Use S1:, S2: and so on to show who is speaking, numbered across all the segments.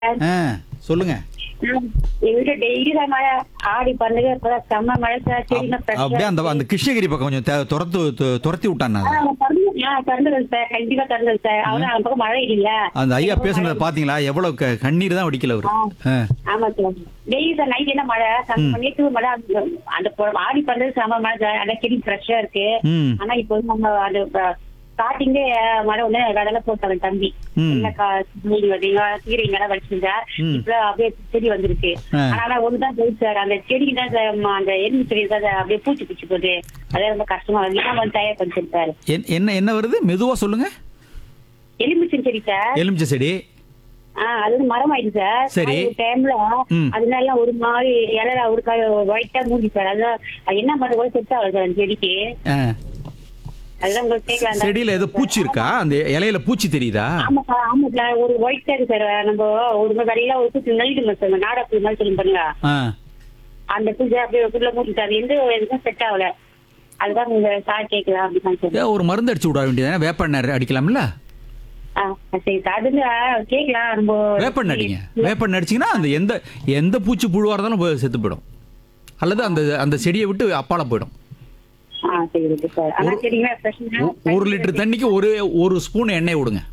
S1: ஆ சொல்லுங்க
S2: எங்க வீட்டுல டெய்லி தான் மழை ஆடி பண்ணுங்க இப்பதான் செம்ம மழை சார் செடிங்க
S1: அப்- அப்படியே அந்த அந்த கிருஷ்ணகிரி பக்கம் கொஞ்சம் த- துரத்து து- துரத்தி விட்டான்
S2: திறந்துடும் சார் கண்டிப்பா திறந்துடும் சார் அவரு அந்த பக்கம் மழை இல்லையா
S1: அந்த ஐயா பேசுனதை பாத்தீங்களா எவ்வளவு க- கண்ணீர் தான் வடிக்கல அவரு ஆ.
S2: ஆமா சார் டெய்லி சார் நைட் என்ன மழை சார் நேற்று மழை அந்த- அந்த பொ- ஆடி பண்ணது செம்ம மழை சார் அந்த செடி ஃப்ரெஷ்ஷா இருக்கு
S1: ம்
S2: ஆனா இப்போ வந்து நம்ம அது ஸ்டார்டிங்கே மழை ஒண்ணு விடல போட்டாங்க தம்பி
S1: ம்.
S2: என்ன கா- நீங்க வந்தீங்க கீரைங்க எல்லாம் வச்சிருந்தா
S1: ம்.
S2: இப்ப அப்படியே செடி வந்துருச்சு
S1: ஆ.
S2: ஆனா ஒண்ணுதான் போகுது சார் அந்த செடிக்கு தான் சார் ம- அந்த எலும்பு செடி தான் சார் அப்படியே பூச்சி பூச்சி போகுது அதே ரொம்ப கஷ்டமா இருக்கு என்ன வந்து தயார் பண்ணி சார்
S1: என்- என்ன என்ன வருது மெதுவா சொல்லுங்க
S2: எலும்பு செடி சார்
S1: எலுமிச்சை செடி
S2: ஆஹ் அது வந்து மரம் ஆயிடுச்சு சார்
S1: சரி.
S2: டைம்ல
S1: ம்.
S2: அதனால ஒரு மாதிரி இலையில ஒரு ஒயிட்டா மூடி சார் அதான் அது என்ன பண்ண கூட செட் ஆகுது சார் அந்த செடிக்கு
S1: ஆ.
S2: அதுதான் உங்களுக்கு கேட்கலாம்
S1: செடியில ஏதோ பூச்சி இருக்கா அந்த இலையில பூச்சி தெரியுதா
S2: ஆமா சார் ஆமா சார் ஒரு ஒயிட் சார் சார் நம்ம ஒரு மாதிரி வெள்ளையா ஒரு பூச்சி நெல்லிடுமா சார் நாடா பூ மாதிரி சொல்லி பாருங்க
S1: ஆ.
S2: அந்த பூச்சி அப்படியே உள்ள மூடி சார் எந்த எதுவும் செட் ஆகல அதுதான் உங்க சார் கேட்கலாம் அப்படின்னு சொல்லி
S1: ஏ, ஒரு மருந்து அடிச்சு விட வேண்டியதானே வேப்பெண்ணெய் அடிக்கலாம்ல
S2: ஆ சரி சார் அது வந்து, ஆ, கேட்கலாம் நம்ம
S1: வேப்பெண்ணெய் அடிங்க வேப்பெண்ணெய் அடிச்சீங்கன்னா அந்த எந்த எந்த பூச்சி புழுவா இருந்தாலும் போய் செத்து போயிடும் அல்லது அந்த அந்த செடியை விட்டு அப்பால போயிடும்
S2: ஆ சரி ஓகே சார் ஆனா சரிங்களா பிரச்சனை
S1: ஒ- ஒரு லிட்டர் தண்ணிக்கு ஒரு ஒரு ஸ்பூன் எண்ணெய் விடுங்க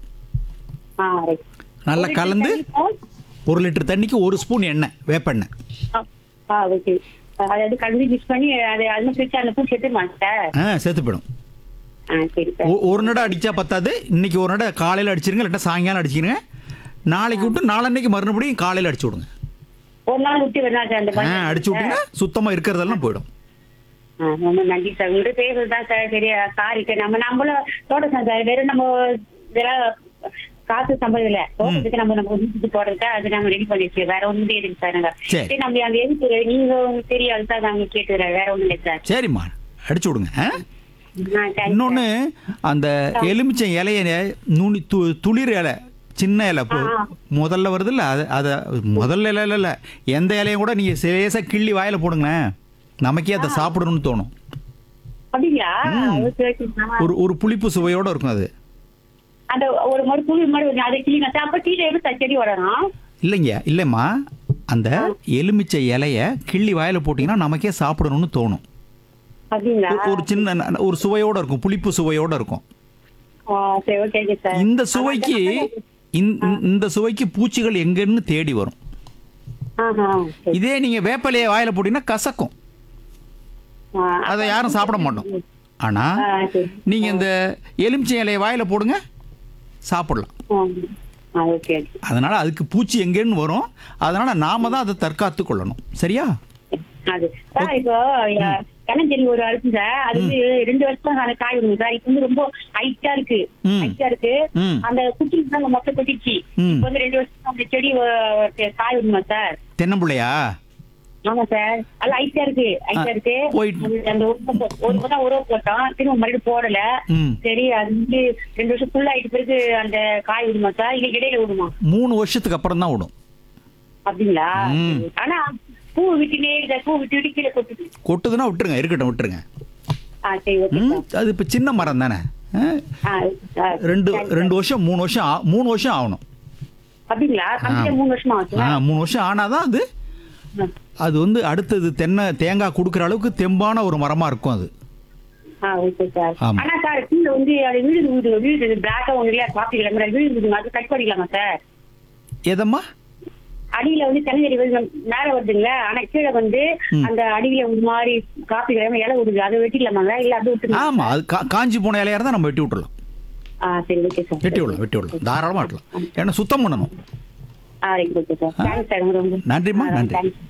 S2: ஆ ரைட்
S1: நல்லா கலந்து ஒரு லிட்டர் தண்ணிக்கு ஒரு ஸ்பூன் எண்ணெய் வேப்பெண்ணெய்
S2: ஆ ஓகே அதாவது கலந்து மிக்ஸ் பண்ணி அது அது பிரிச்சு அந்த பூ செத்துமாங்க சார்
S1: ஆ செத்து போயிடும்
S2: ஆ சரி சார்
S1: ஒ- ஒரு நட அடிச்சா பத்தாது இன்னைக்கு ஒரு நட காலையில அடிச்சிருங்க இல்லாட்டா சாயங்காலம் அடிச்சிருங்க நாளைக்கு விட்டு நாளன்னைக்கு மறுபடியும் காலையில அடிச்சு விடுங்க
S2: ஒரு நாள் விட்டு வேணா சார் அந்த
S1: ஆ,
S2: மாதிரி
S1: அடிச்சு விட்டீங்கன்னா சுத்தமா இருக்கிறதெல்லாம் போயிடும்
S2: ஆ, ரொம்ப நன்றி சார் உங்கள்கிட்ட பேசுறது தான் சார் பெரிய காரிக்கு நம்ம நம்மளும் தோட்டம் சார் வெறும் நம்ம வேற காசு சம்பளம் இல்ல தோட்டத்துக்கு நம்ம நம்ம வீட்டுக்கு போடுறது அது நம்ம ரெடி பண்ணிச்சு வேற ஒண்ணும் இருக்கு சார் நாங்க
S1: சரி.
S2: சரி நம்ம அந்த எதுக்கு நீங்க உங்களுக்கு தெரியாது சார் நாங்க கேட்டுக்கிறேன் வேற ஒண்ணும் இல்லை சார்
S1: சரிம்மா அடிச்சு விடுங்க ஆ?
S2: ஆ, thanks
S1: இன்னொன்னு அந்த எலுமிச்சை இலைய நுனி து துளிர் இலை சின்ன இலை இப்போ
S2: ஆ.
S1: முதல்ல வருது இல்ல அது அதை முதல்ல இலை இல்ல எந்த இலையும் கூட நீங்க லேசா கிள்ளி வாயில போடுங்களேன் நமக்கே அதை சாப்பிடணும்னு தோணும்
S2: அப்படிங்களா
S1: ம்.
S2: Okay, okay. ஆ.
S1: ஒரு ஒரு புளிப்பு சுவையோட இருக்கும் அது
S2: அந்த ஒரு மாதிரி புளி மாதிரி வருது. அதை கிளீனா சார் அப்ப கீழே எப்படி சார் செடி வளரும்
S1: இல்லைங்க இல்லைம்மா அந்த எலுமிச்சை இலைய கிள்ளி வாயில போட்டீங்கன்னா நமக்கே சாப்பிடணும்னு தோணும்
S2: அப்படிங்களா
S1: ஒரு- ஒரு சின்ன ந- ஒரு சுவையோட இருக்கும் புளிப்பு சுவையோட இருக்கும்
S2: ஆ, சரி ஓகே ஓகே சார்
S1: இந்த சுவைக்கு இந்த- இந்த சுவைக்கு பூச்சிகள் எங்கன்னு தேடி வரும்
S2: ஆஹா சரி.
S1: இதே நீங்க வேப்பலையை வாயில போட்டீங்கன்னா கசக்கும்
S2: ஆ,
S1: அதை யாரும் சாப்பிட மாட்டோம் ஆனா
S2: ஆ, சரி.
S1: நீங்க இந்த எலுமிச்சை இலையை வாயில போடுங்க சாப்பிடலாம்
S2: ஆ, ஆ, ஓகே ஓகே
S1: அதனால அதுக்கு பூச்சி எங்கேன்னு வரும் அதனால நாம தான் அதை தற்காத்து கொள்ளணும் சரியா
S2: அது சார் இப்போ கண்ணஞ்செடி ஒரு அரிசி சார் அது வந்து ரெண்டு வருஷம் அந்த காய் விடுங்க சார் இப்போ வந்து ரொம்ப ஹைட்டா இருக்கு
S1: ம்.
S2: ஹைட்டா இருக்கு
S1: ம்.
S2: அந்த குச்சி நாங்க மொத்தம் கொட்டிச்சு
S1: ம்.
S2: இப்போ வந்து ரெண்டு வருஷம் அந்த செடி அஹ், காய் விடுமா சார்
S1: தென்னம்பிள்ளையா
S2: ஆமா சார் அது ஹைட்டா இருக்கு ஹைட்டா
S1: ஆ,
S2: இருக்கு
S1: போயிட்டு-
S2: அது அந்த ஒரு பக்கம் ஒரு பக்கம் உறவு போட்டோம் திரும்ப மறுபடியும் போடல
S1: ம்.
S2: சரி அது வந்து ரெண்டு வருஷம் ஃபுல் ஆயிட்டு பிறகு அந்த காய் விடுமா சார் இல்ல இடையில விடுமா
S1: மூணு வருஷத்துக்கு அப்புறம் தான் விடும்
S2: அப்படிங்களா
S1: ம்.
S2: ஆனா பூ விட்டுனே இந்த பூ விட்டு விட்டு கீழே கொட்டுது
S1: கொட்டுதுன்னா விட்டுருங்க இருக்கட்டும் விட்டுருங்க
S2: ஆ சரி ஓகே
S1: ம்,
S2: சார்
S1: அது இப்ப சின்ன மரம் தானே ஆ?
S2: ஆ, ஆ,
S1: ரெண்டு
S2: thanks, sir.
S1: ரெண்டு வருஷம் மூணு வருஷம் ஆ- மூணு வருஷம் ஆகணும்
S2: அப்படிங்களா கம்மியா மூணு வருஷமா ஆச்சு
S1: ஆ, மூணு வருஷம் ஆனாதான் அது அது வந்து அடுத்தது தென்னை தேங்காய் கொடுக்குற அளவுக்கு தெம்பான ஒரு மரமா இருக்கும் அது
S2: ஆ ஓகே சார்
S1: ஆமா.
S2: ஆனா சார் கீழே வந்து அது வீடு வீடு வீடு பிளாக்கா ஒன்று இல்லையா காப்பி கிழமை வீடு வீடுங்க அது கட் பண்ணிக்கலாமா சார்
S1: எதம்மா
S2: அடியில வந்து தென்னஞ்செடி வந்து மேல வருதுங்களா ஆனா கீழே வந்து
S1: ம்.
S2: அந்த அடியில ஒரு மாதிரி காப்பி கிழமை இலை விடுது அதை வெட்டிக்கலாமாங்க இல்ல அது விட்டுருமா
S1: ஆமா அது கா- காஞ்சி போன இலையா இருந்தா நம்ம வெட்டி விட்டுறலாம்
S2: ஆ சரி ஓகே சார்
S1: வெட்டி விடலாம் வெட்டி விடலாம் தாராளமா வெட்டலாம் ஏன்னா சுத்தம் பண்ணணும்
S2: ஆ right okay sir thanks sir ரொம்ப
S1: நன்றிம்மா,
S2: ஆ,
S1: நன்றி.
S2: thanks.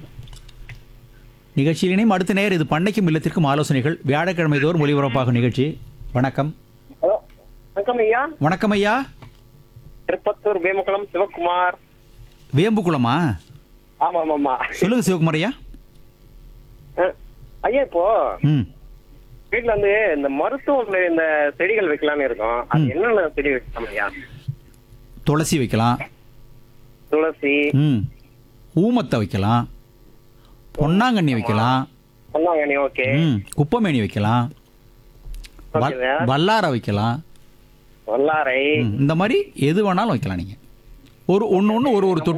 S1: நிகழ்ச்சியினையும் அடுத்த நேரம் இது பண்ணைக்கும் இல்லத்திற்கும் ஆலோசனைகள் வியாழக்கிழமை தோறும் ஒளிபரப்பாகும் நிகழ்ச்சி வணக்கம்
S3: ஹலோ வணக்கம் ஐயா
S1: வணக்கம் ஐயா
S3: திருப்பத்தூர் வேமக்குளம் சிவகுமார்
S1: வேம்புக்குளமா
S3: ஆமா ஆமா ஆமா
S1: சொல்லுங்க சிவகுமார் ஐயா
S3: அஹ், ஐயா இப்போ
S1: ம்
S3: வீட்டுல வந்து இந்த மருத்துவ இந்த செடிகள் வைக்கலாம்னு இருக்கோம் அது என்னென்ன செடி வைக்கலாம் ஐயா
S1: துளசி வைக்கலாம்
S3: துளசி
S1: ம் ஊமத்தை வைக்கலாம் பொன்னாங்கண்ணி வைக்கலாம்
S3: பொன்னாங்கண்ணி ஓகே
S1: ம் குப்பமேனி வைக்கலாம் வல்-
S3: ஓகேங்க.
S1: வல்லாரை வைக்கலாம்
S3: வல்லாரை
S1: ம், இந்த மாதிரி எது வேணாலும் வைக்கலாம் நீங்க ஒரு ஒன்று ஒன்று ஒரு ஒரு தொட்டி